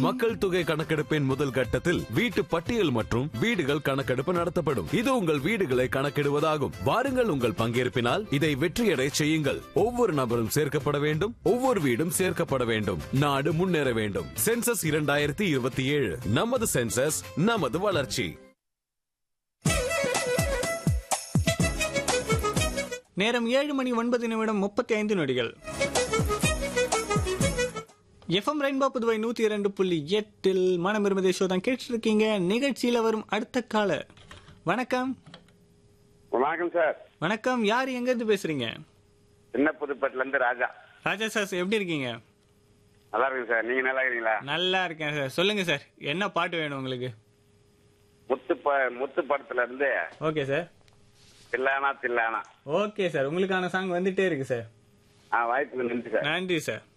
மக்கள் தொகை கணக்கெடுப்பின் முதல் கட்டத்தில் வீட்டு பட்டியல் மற்றும் வீடுகள் கணக்கெடுப்பு நடத்தப்படும் இது உங்கள் வீடுகளை கணக்கிடுவதாகும் வாருங்கள் உங்கள் பங்கேற்பினால் இதை வெற்றியடை செய்யுங்கள் ஒவ்வொரு நபரும் சேர்க்கப்பட வேண்டும் ஒவ்வொரு வீடும் சேர்க்கப்பட வேண்டும் நாடு முன்னேற வேண்டும் சென்சஸ் இரண்டாயிரத்தி இருபத்தி ஏழு நமது சென்சஸ் நமது வளர்ச்சி நேரம் ஏழு மணி ஒன்பது நிமிடம் முப்பத்தி ஐந்து நொடிகள் எஃப்எம் ரெயின்போ புதுவை நூத்தி இரண்டு புள்ளி எட்டில் மனம் விரும்புதே ஷோ தான் கேட்டு இருக்கீங்க நிகழ்ச்சியில வரும் அடுத்த கால வணக்கம் வணக்கம் சார் வணக்கம் யார் எங்க இருந்து பேசுறீங்க சின்ன புதுப்பேட்டில இருந்து ராஜா ராஜா சார் எப்படி இருக்கீங்க நல்லா இருக்கு சார் நீங்க நல்லா இருக்கீங்களா நல்லா இருக்கேன் சார் சொல்லுங்க சார் என்ன பாட்டு வேணும் உங்களுக்கு முத்து ப- முத்து படத்துல இருந்து okay sir Thillana Thillana okay sir உங்களுக்கான சாங் வந்துட்டே இருக்கு சார் ஆ வாய்ப்புக்கு நன்றி சார் நன்றி சார்